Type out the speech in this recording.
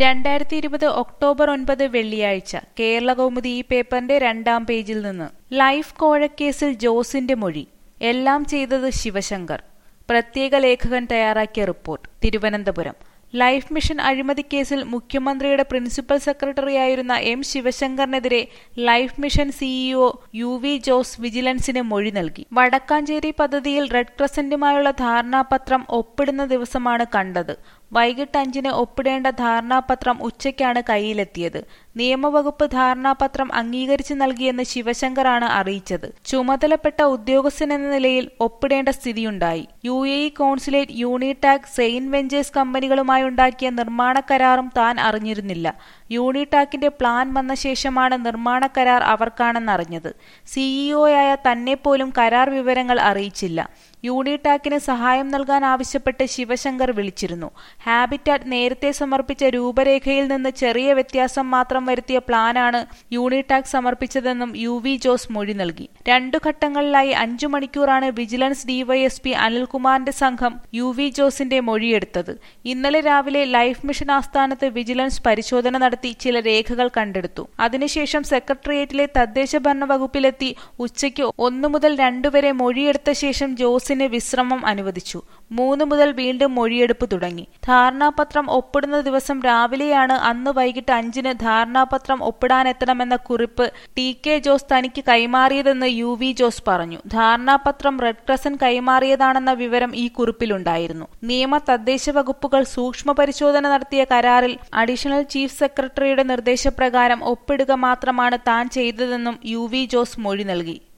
രണ്ടായിരത്തി ഇരുപത് ഒക്ടോബർ ഒൻപത് വെള്ളിയാഴ്ച കേരളകൗമുദി ഈ പേപ്പറിന്റെ രണ്ടാം പേജിൽ നിന്ന് ലൈഫ് കോഴക്കേസിൽ ജോസിന്റെ മൊഴി എല്ലാം ചെയ്തത് ശിവശങ്കർ പ്രത്യേക ലേഖകൻ തയ്യാറാക്കിയ റിപ്പോർട്ട് തിരുവനന്തപുരം ലൈഫ് മിഷൻ അഴിമതിക്കേസിൽ മുഖ്യമന്ത്രിയുടെ പ്രിൻസിപ്പൽ സെക്രട്ടറിയായിരുന്ന എം ശിവശങ്കറിനെതിരെ life mission CEO U V Jose വിജിലൻസിന് മൊഴി നൽകി വടക്കാഞ്ചേരി പദ്ധതിയിൽ റെഡ് ക്രസന്റുമായുള്ള ധാരണാപത്രം ഒപ്പിടുന്ന ദിവസമാണ് കണ്ടത് വൈകിട്ട് അഞ്ചിന് ഒപ്പിടേണ്ട ധാരണാപത്രം ഉച്ചയ്ക്കാണ് കയ്യിലെത്തിയത് നിയമവകുപ്പ് ധാരണാപത്രം അംഗീകരിച്ചു നൽകിയെന്ന് ശിവശങ്കറാണ് അറിയിച്ചത് ചുമതലപ്പെട്ട ഉദ്യോഗസ്ഥനെന്ന നിലയിൽ ഒപ്പിടേണ്ട സ്ഥിതിയുണ്ടായി U A E consulate Unitac Sane ventures കമ്പനികളുമായുണ്ടാക്കിയ നിർമ്മാണ കരാറും താൻ അറിഞ്ഞിരുന്നില്ല യൂണിടാക്കിന്റെ പ്ലാൻ വന്ന ശേഷമാണ് നിർമ്മാണ കരാർ അവർക്കാണെന്നറിഞ്ഞത് സിഇഒയായ തന്നെ പോലും കരാർ വിവരങ്ങൾ അറിയിച്ചില്ല യൂണിടാക്കിന് സഹായം നൽകാൻ ആവശ്യപ്പെട്ട് ശിവശങ്കർ വിളിച്ചിരുന്നു ഹാബിറ്റാറ്റ് നേരത്തെ സമർപ്പിച്ച രൂപരേഖയിൽ നിന്ന് ചെറിയ വ്യത്യാസം മാത്രം വരുത്തിയ പ്ലാനാണ് യൂണിടാക് സമർപ്പിച്ചതെന്നും യു വി ജോസ് മൊഴി നൽകി രണ്ടു ഘട്ടങ്ങളിലായി അഞ്ചു മണിക്കൂറാണ് വിജിലൻസ് ഡിവൈഎസ്പി അനിൽകുമാറിന്റെ സംഘം യു വി ജോസിന്റെ മൊഴിയെടുത്തത് ഇന്നലെ രാവിലെ ലൈഫ് മിഷൻ ആസ്ഥാനത്ത് വിജിലൻസ് പരിശോധന നടത്തി ചില രേഖകൾ കണ്ടെടുത്തു അതിനുശേഷം സെക്രട്ടേറിയറ്റിലെ തദ്ദേശ ഭരണ വകുപ്പിലെത്തി ഉച്ചയ്ക്ക് ഒന്നു മുതൽ രണ്ടുവരെ മൊഴിയെടുത്ത ശേഷം ജോസിന് വിശ്രമം അനുവദിച്ചു മൂന്ന് മുതൽ വീണ്ടും മൊഴിയെടുപ്പ് തുടങ്ങി ധാരണാപത്രം ഒപ്പിടുന്ന ദിവസം രാവിലെയാണ് അന്ന് വൈകിട്ട് അഞ്ചിന് ധാരണാപത്രം ഒപ്പിടാനെത്തണമെന്ന കുറിപ്പ് ടി കെ ജോസ് തനിക്ക് കൈമാറിയതെന്ന് യു വി ജോസ് പറഞ്ഞു ധാരണാപത്രം റെഡ് ക്രസൻ കൈമാറിയതാണെന്ന വിവരം ഈ കുറിപ്പിലുണ്ടായിരുന്നു നിയമ തദ്ദേശ വകുപ്പുകൾ സൂക്ഷ്മ പരിശോധന നടത്തിയ കരാറിൽ അഡീഷണൽ ചീഫ് സെക്രട്ടറിയുടെ നിർദ്ദേശപ്രകാരം ഒപ്പിടുക മാത്രമാണ് താൻ ചെയ്തതെന്നും യു വി ജോസ് മൊഴി നൽകി